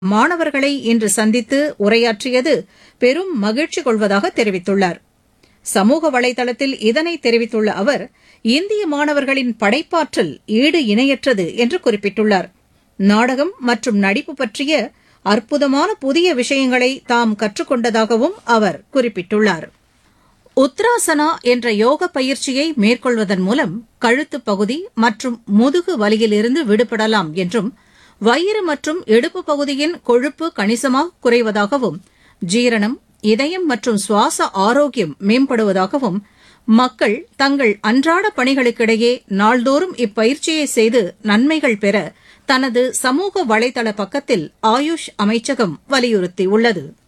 மாணவர்களை இன்று சந்தித்து உரையாற்றியது பெரும் மகிழ்ச்சி கொள்வதாக தெரிவித்துள்ளார் சமூக வலைதளத்தில் இதனை தெரிவித்துள்ள அவர் இந்திய மாணவர்களின் படைப்பாற்றல் ஈடு இணையற்றது என்று குறிப்பிட்டுள்ளார் நாடகம் மற்றும் நடிப்பு பற்றிய அற்புதமான புதிய விஷயங்களை தாம் கற்றுக்கொண்டதாகவும் அவர் குறிப்பிட்டுள்ளார் உத்ராசனா என்ற யோக பயிற்சியை மேற்கொள்வதன் மூலம் கழுத்துப் பகுதி மற்றும் முதுகு வலியிலிருந்து விடுபடலாம் என்றும் வயிறு மற்றும் இடுப்பு பகுதியின் கொழுப்பு கணிசமாக குறைவதாகவும் ஜீரணம் இதயம் மற்றும் சுவாச ஆரோக்கியம் மேம்படுவதாகவும் மக்கள் தங்கள் அன்றாட பணிகளுக்கிடையே நாள்தோறும் இப்பயிற்சியை செய்து நன்மைகள் பெற தனது சமூக வலைதள பக்கத்தில் ஆயுஷ் அமைச்சகம் வலியுறுத்தியுள்ளது